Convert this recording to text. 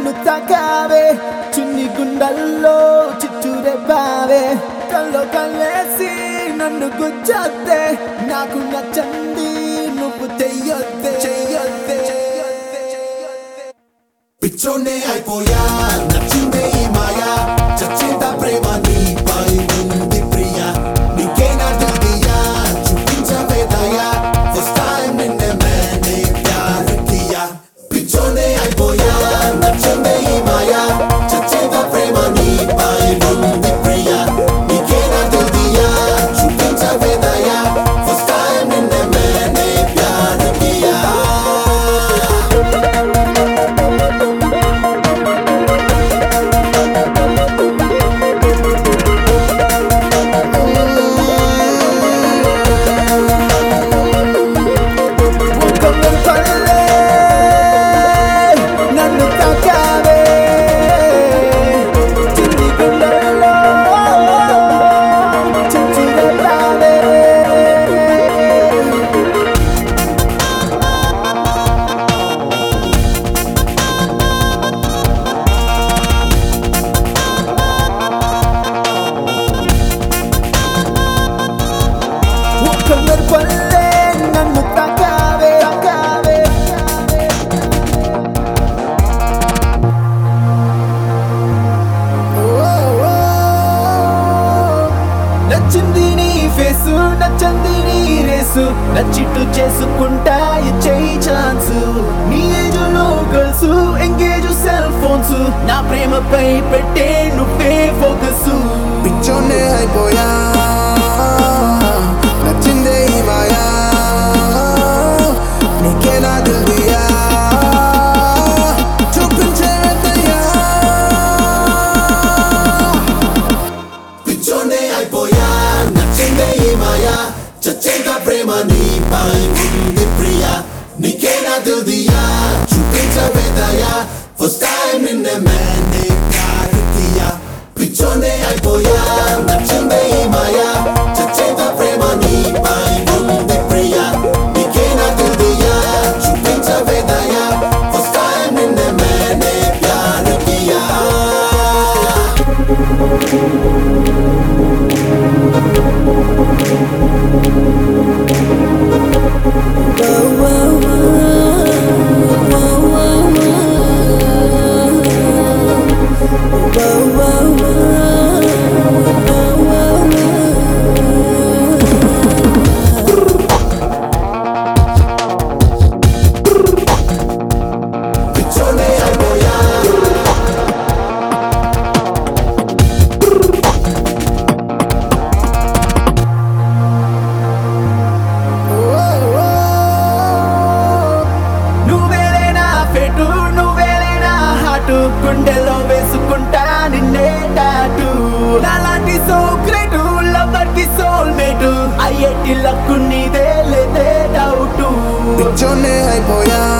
నన్ను తాకావే చిన్ని గుండల్లో చిట్టూరే బావే కల్లో కల్లేసి నన్ను గుచ్చొద్దే నాకు నచ్చంది నువ్వు తెయ్యొద్దే చెయ్యొద్దే చెయ్యొద్దే చెయ్యొద్దే పిచ్చోనే అయిపోయా నచ్చిందే ఈ మాయా చచ్చేంత ప్రేమ నీపై ఉంది ప్రియా నీకేనా తెలియా చూపించవే దయా ఫస్ట్ టైం నిన్నే मैंने प्यार किया పిచ్చోనే అయిపోయా నచ్చిందే ఈ మాయా చచ్చేంత ప్రేమ నీపై ఉంది ప్రియా నీకేనా తెలియా చూపించవే దయా ఫస్ట్ టైం నిన్నే मैंने प्यार किया కొందరు పల్లె నన్ను తాకావే చిన్ని గుండెల్లో చిచ్చురే బావే కొందరు పల్లె నన్ను తాకావే తాకావే నచ్చింది నీ ఫేసు నచ్చంది నీ రేసు నచ్చిట్టు చేసుకుంటా ఇచ్చేయి ఛాన్స్ నీ ఏజ్ లో గర్ల్స్ ఎంగేజ్ సెల్ ఫోన్స్ నా ప్రేమపై పెట్టే నువ్వే ఫోకస్ పిచ్చోనే అయిపోయా నచ్చిందే ఈ మాయా నీకేనా తెలియా చూపించే దయ్యా పిచ్చోనే అయిపోయా నచ్చిందే ఈ మాయా చచ్చేంత ప్రేమ నీపై ఉంది ప్రియా నీకేనా తెలియా చూపించవే దయా ఫస్ట్ టైం నిన్నే मैंने प्यार किया పిచ్చోనే అయిపోయా నచ్చిందే ఈ మాయా చచ్చేంత ప్రేమ నీపై ఉంది ప్రియా నీకేనా తెలియా చూపించవే దయా ఫస్ట్ టైం నిన్నే मैंने प्यार किया పిచ్చోనే అయిపోయా నువ్వేలే నా ఫెటు నువ్వేలే నా హాటు గుండెలో వేసుకుంటా నిన్నే టాటు నాలాంటి సో గ్రేట్ లవర్ కి సోల్ మేటు అయ్యేటి లక్కు నీదే లేదే డౌటు పిచ్చోనే అయిపోయా